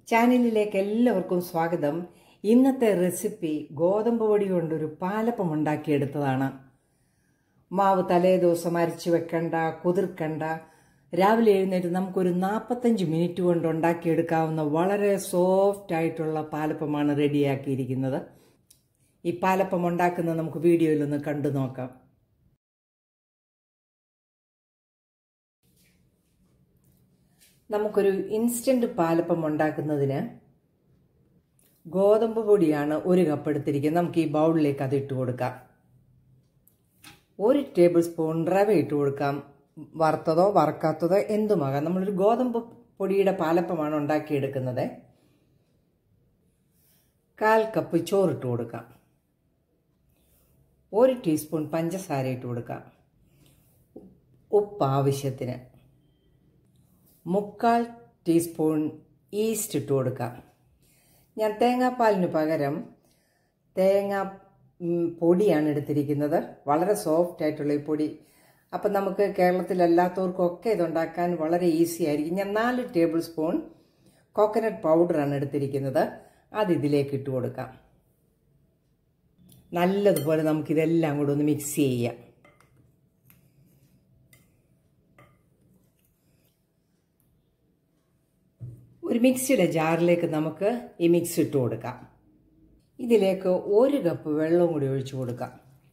ചാനലിലേക്ക് എല്ലാവർക്കും സ്വാഗതം ഇന്നത്തെ റെസിപ്പി ഗോതമ്പ് പൊടി കൊണ്ടൊരു പാലപ്പം ഉണ്ടാക്കിയെടുത്തതാണ് മാവ് തലേ ദിവസം അരച്ചു വെക്കണ്ട കുതിർക്കണ്ട രാവിലെ എഴുന്നേറ്റ് നമുക്കൊരു നാൽപ്പത്തഞ്ച് മിനിറ്റ് കൊണ്ട് ഉണ്ടാക്കിയെടുക്കാവുന്ന വളരെ സോഫ്റ്റ് ആയിട്ടുള്ള പാലപ്പമാണ് റെഡിയാക്കിയിരിക്കുന്നത് ഈ പാലപ്പം ഉണ്ടാക്കുന്നത് നമുക്ക് വീഡിയോയിലൊന്ന് കണ്ടു നോക്കാം നമുക്കൊരു ഇൻസ്റ്റന്റ് പാലപ്പം ഉണ്ടാക്കുന്നതിന് ഗോതമ്പ് പൊടിയാണ് ഒരു കപ്പ് എടുത്തിരിക്കുന്നത് നമുക്ക് ഈ ബൗളിലേക്ക് അത് ഇട്ട് കൊടുക്കാം ഒരു ടേബിൾ സ്പൂൺ റവ ഇട്ട് കൊടുക്കാം വറുത്തതോ വറക്കാത്തതോ എന്തുമാകാം നമ്മളൊരു ഗോതമ്പ് പൊടിയുടെ പാലപ്പമാണ് ഉണ്ടാക്കിയെടുക്കുന്നത് കാൽ കപ്പ് ചോറിട്ട് കൊടുക്കാം ഒരു ടീസ്പൂൺ പഞ്ചസാര ഇട്ട് കൊടുക്കാം ഉപ്പ് ആവശ്യത്തിന് മുക്കാൽ ടീസ്പൂൺ ഈസ്റ്റ് ഇട്ട് കൊടുക്കാം ഞാൻ തേങ്ങാപ്പാലിന് പകരം തേങ്ങ പൊടിയാണ് എടുത്തിരിക്കുന്നത് വളരെ സോഫ്റ്റ് ആയിട്ടുള്ള ഈ പൊടി അപ്പം നമുക്ക് കേരളത്തിലല്ലാത്തവർക്കൊക്കെ ഇതുണ്ടാക്കാൻ വളരെ ഈസി ആയിരിക്കും ഞാൻ നാല് ടേബിൾ സ്പൂൺ കോക്കനട്ട് പൗഡറാണ് എടുത്തിരിക്കുന്നത് അത് ഇതിലേക്ക് ഇട്ട് കൊടുക്കാം നല്ലതുപോലെ നമുക്കിതെല്ലാം കൂടെ ഒന്ന് മിക്സ് ചെയ്യാം ഒരു മിക്സിയുടെ ജാറിലേക്ക് നമുക്ക് ഈ മിക്സ് ഇട്ട് കൊടുക്കാം ഇതിലേക്ക് ഒരു കപ്പ് വെള്ളവും കൂടി ഒഴിച്ചു കൊടുക്കാം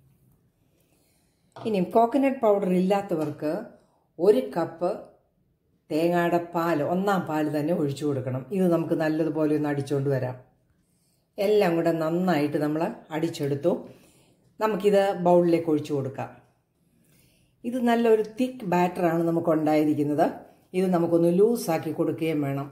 ഇനി കോക്കനട്ട് പൗഡർ ഇല്ലാത്തവർക്ക് ഒരു കപ്പ് തേങ്ങയുടെ പാൽ ഒന്നാം പാൽ തന്നെ ഒഴിച്ചു കൊടുക്കണം ഇത് നമുക്ക് നല്ലതുപോലെ ഒന്ന് അടിച്ചുകൊണ്ട് വരാം എല്ലാം കൂടെ നന്നായിട്ട് നമ്മൾ അടിച്ചെടുത്തു നമുക്കിത് ബൗളിലേക്ക് ഒഴിച്ചു കൊടുക്കാം ഇത് നല്ലൊരു തിക്ക് ബാറ്ററാണ് നമുക്ക് ഉണ്ടായിരിക്കുന്നത് ഇത് നമുക്കൊന്ന് ലൂസാക്കി കൊടുക്കുകയും വേണം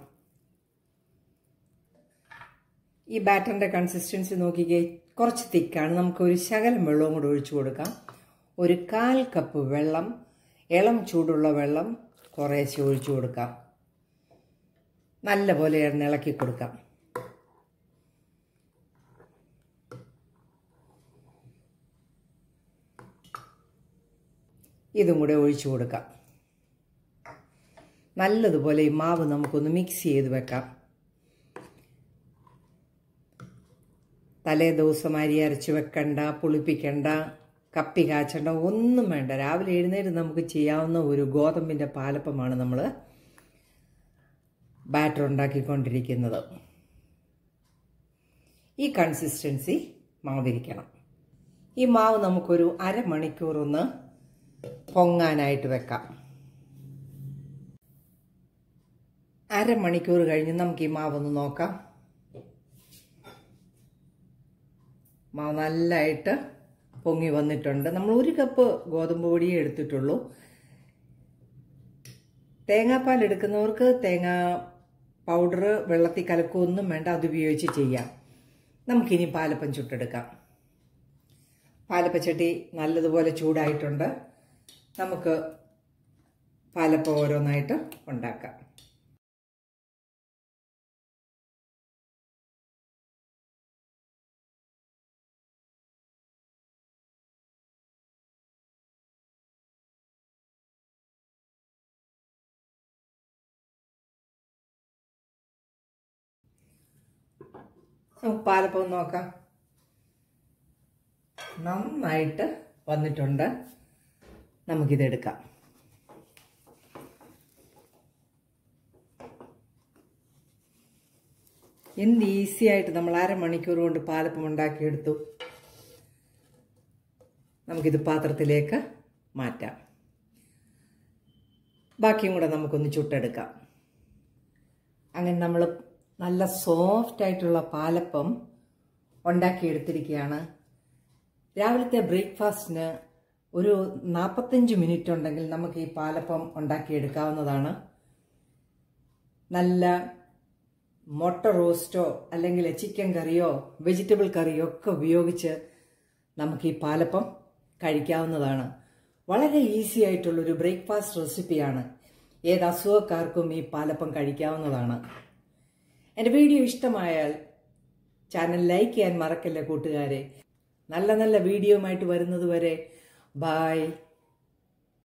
ഈ ബാറ്ററിൻ്റെ കൺസിസ്റ്റൻസി നോക്കിക്കേ കുറച്ച് തിക്കാണ് നമുക്ക് ഒരു ശകലം വെള്ളവും കൂടെ ഒഴിച്ചു കൊടുക്കാം ഒരു കാൽ കപ്പ് വെള്ളം ഇളം ചൂടുള്ള വെള്ളം കുറേശ്ശെ ഒഴിച്ചു കൊടുക്കാം നല്ലപോലെ ഇളക്കി കൊടുക്കാം ഇതും കൂടെ ഒഴിച്ചു കൊടുക്കാം നല്ലതുപോലെ ഈ മാവ് നമുക്കൊന്ന് മിക്സ് ചെയ്ത് വെക്കാം തലേ ദിവസം അരി അരച്ച് വെക്കണ്ട പുളിപ്പിക്കണ്ട കപ്പി കാച്ചണ്ട ഒന്നും വേണ്ട രാവിലെ എഴുന്നേറ്റ് നമുക്ക് ചെയ്യാവുന്ന ഒരു ഗോതമ്പിൻ്റെ പാലപ്പമാണ് നമ്മൾ ബാറ്റർ ഉണ്ടാക്കിക്കൊണ്ടിരിക്കുന്നത് ഈ കൺസിസ്റ്റൻസി മാവിരിക്കണം ഈ മാവ് നമുക്കൊരു അരമണിക്കൂർ ഒന്ന് പൊങ്ങാനായിട്ട് വെക്കാം അരമണിക്കൂർ കഴിഞ്ഞ് നമുക്ക് ഈ മാവൊന്ന് നോക്കാം മാവ് നല്ലതായിട്ട് പൊങ്ങി വന്നിട്ടുണ്ട് നമ്മൾ ഒരു കപ്പ് ഗോതമ്പ് പൊടിയേ എടുത്തിട്ടുള്ളൂ തേങ്ങാപ്പാൽ എടുക്കുന്നവർക്ക് തേങ്ങ പൗഡർ വെള്ളത്തിൽ കലക്കൊന്നും വേണ്ട അത് ഉപയോഗിച്ച് ചെയ്യാം നമുക്കിനി പാലപ്പം ചുട്ടെടുക്കാം പാലപ്പച്ചട്ടി നല്ലതുപോലെ ചൂടായിട്ടുണ്ട് നമുക്ക് പാലപ്പം ഓരോന്നായിട്ട് ഉണ്ടാക്കാം നമുക്ക് പാലപ്പം നോക്കാം നന്നായിട്ട് വന്നിട്ടുണ്ട് നമുക്കിതെടുക്കാം എന്ത് ഈസി ആയിട്ട് നമ്മൾ അരമണിക്കൂർ കൊണ്ട് പാലപ്പം ഉണ്ടാക്കിയെടുത്തു നമുക്കിത് പാത്രത്തിലേക്ക് മാറ്റാം ബാക്കിയും കൂടെ നമുക്കൊന്ന് ചുട്ടെടുക്കാം അങ്ങനെ നമ്മൾ നല്ല സോഫ്റ്റ് ആയിട്ടുള്ള പാലപ്പം ഉണ്ടാക്കിയെടുത്തിരിക്കുകയാണ് രാവിലത്തെ ബ്രേക്ക്ഫാസ്റ്റിന് ഒരു നാൽപ്പത്തഞ്ച് മിനിറ്റ് ഉണ്ടെങ്കിൽ നമുക്ക് ഈ പാലപ്പം ഉണ്ടാക്കിയെടുക്കാവുന്നതാണ് നല്ല മുട്ട റോസ്റ്റോ അല്ലെങ്കിൽ ചിക്കൻ കറിയോ വെജിറ്റബിൾ കറിയോ ഒക്കെ ഉപയോഗിച്ച് നമുക്ക് ഈ പാലപ്പം കഴിക്കാവുന്നതാണ് വളരെ ഈസി ആയിട്ടുള്ളൊരു ബ്രേക്ക്ഫാസ്റ്റ് റെസിപ്പിയാണ് ഏത് അസുഖക്കാർക്കും ഈ പാലപ്പം കഴിക്കാവുന്നതാണ് എൻ്റെ വീഡിയോ ഇഷ്ടമായാൽ ചാനൽ ലൈക്ക് ചെയ്യാൻ മറക്കല്ല കൂട്ടുകാരെ നല്ല നല്ല വീഡിയോയുമായിട്ട് വരുന്നത് വരെ ബായ്